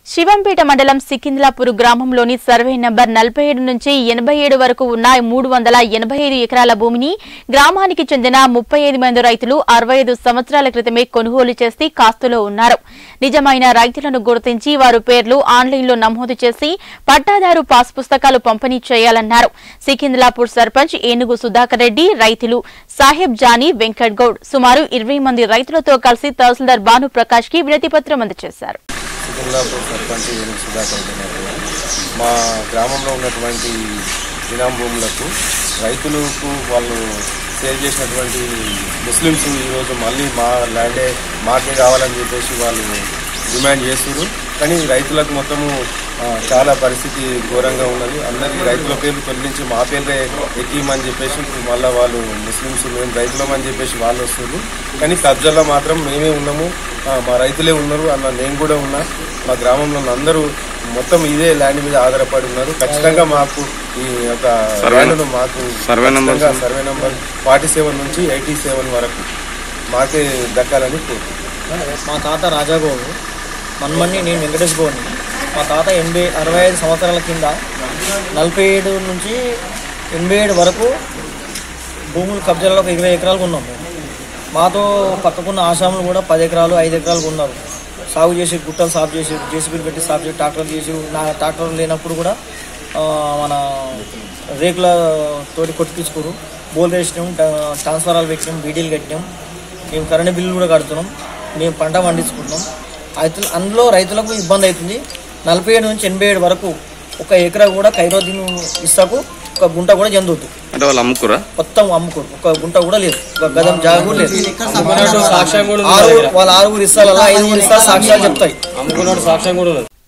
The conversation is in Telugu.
శివంపేట మండలం సికింద్లాపూర్ గ్రామంలోని సర్వే నంబర్ నలభై ఏడు నుంచి ఎనభై ఏడు వరకు ఉన్న మూడు వందల ఎనభై ఐదు ఎకరాల భూమిని గ్రామానికి చెందిన ముప్పై ఐదు మంది రైతులు అరవై ఐదు సంవత్సరాల క్రితమే కొనుగోలు చేసి కాస్తులో ఉన్నారు నిజమైన రైతులను గుర్తించి వారు పేర్లు ఆన్లైన్లో నమోదు చేసి పట్టాదారు పాస్ పుస్తకాలు పంపిణీ చేయాలన్నారు సికింద్లాపూర్ సర్పంచ్ ఏనుగు సుధాకర్ రెడ్డి రైతులు సాహెబ్ జానీ వెంకట్ గౌడ్ సుమారు ఇరవై మంది రైతులతో కలిసి తహసీల్దార్ భాను ప్రకాష్ కి వినతి పత్రం అందజేశారు సికింద్రాపూర్ సర్పంచ్ ఏనుగు సుధాకర్ రెడ్డి గారు. మా గ్రామంలో ఉన్నటువంటి ఇనాం భూములకు రైతులకు వాళ్ళు సేల్ చేసినటువంటి ముస్లిమ్స్ ఈరోజు మళ్ళీ మా ల్యాండే మాకే కావాలని చెప్పేసి వాళ్ళు డిమాండ్ చేస్తున్నారు కానీ రైతులకు మొత్తము ఆ, చాలా పరిస్థితి ఘోరంగా ఉన్నది అందరికీ రైతుల పేర్లు తొలగించి మా పేర్లే ఎక్కిమని చెప్పేసి ఇప్పుడు మళ్ళీ వాళ్ళు ముస్లిమ్స్ మేము రైతులమని చెప్పేసి వాళ్ళు వస్తున్నారు కానీ కబ్జాలో మాత్రం మేమే ఉన్నాము ఆ, మా రైతులే ఉన్నారు అన్న నేను కూడా ఉన్నా మా గ్రామంలో ఉన్న అందరూ మొత్తం ఇదే ల్యాండ్ మీద ఆధారపడి ఉన్నారు ఖచ్చితంగా మాకు ఈ యొక్క ల్యాండ్ను మాకు సర్వే నంబర్ ఖచ్చితంగా సర్వే నంబర్ ఫార్టీ సెవెన్ నుంచి ఎయిటీ సెవెన్ వరకు మాకే దక్కాలని కోరుకుంటున్నాను మా తాత రాజాగౌడు మన్మణి నేను వెంకటేష్ గౌడ్ని మా తాత ఎనభై అరవై ఐదు సంవత్సరాల కింద నలభై ఏడు నుంచి ఎనభై ఏడు వరకు భూములు కబ్జాలలో ఒక ఇరవై ఎకరాలు ఉన్నాం మేము మాతో పక్కకున్న ఆసాములు కూడా పది ఎకరాలు ఐదు ఎకరాలు ఉన్నారు సాగు చేసి గుట్టలు సాగు చేసి జేసీబీలు పెట్టి సాగు చేసి ట్రాక్టర్లు చేసి నా ట్రాక్టర్లు లేనప్పుడు కూడా ఆ, మన రేకుల తోటి కొట్టించుకోరు బోల్ వేసినాం ట్రా- ట్రాన్స్ఫరాలు పెట్టినాం బీడీలు కట్టినాం మేము కరెంట్ బిల్లులు కూడా కడుతున్నాం మేము పంట పండించుకుంటున్నాం రైతులు అందులో రైతులకు ఇబ్బంది అవుతుంది నలభై ఏడు నుంచి ఎనభై ఏడు వరకు ఒక ఎకరా కూడా కైరోదిన్ ఇస్తాకు ఒక గుంట కూడా చెందొద్దు అంటే వాళ్ళు అమ్ముకురా మొత్తం అమ్ముకోరు ఒక గుంట కూడా లేదు ఒక గదం జాగ కూడా లేదు ఆరుగురు వాళ్ళ ఆరుగురు ఇస్తాల ఐదుగురు ఇస్తారు సాక్ష్యాలు చెప్తాయి అమ్ముకున్నాడు సాక్ష్యం కూడా ఉన్నది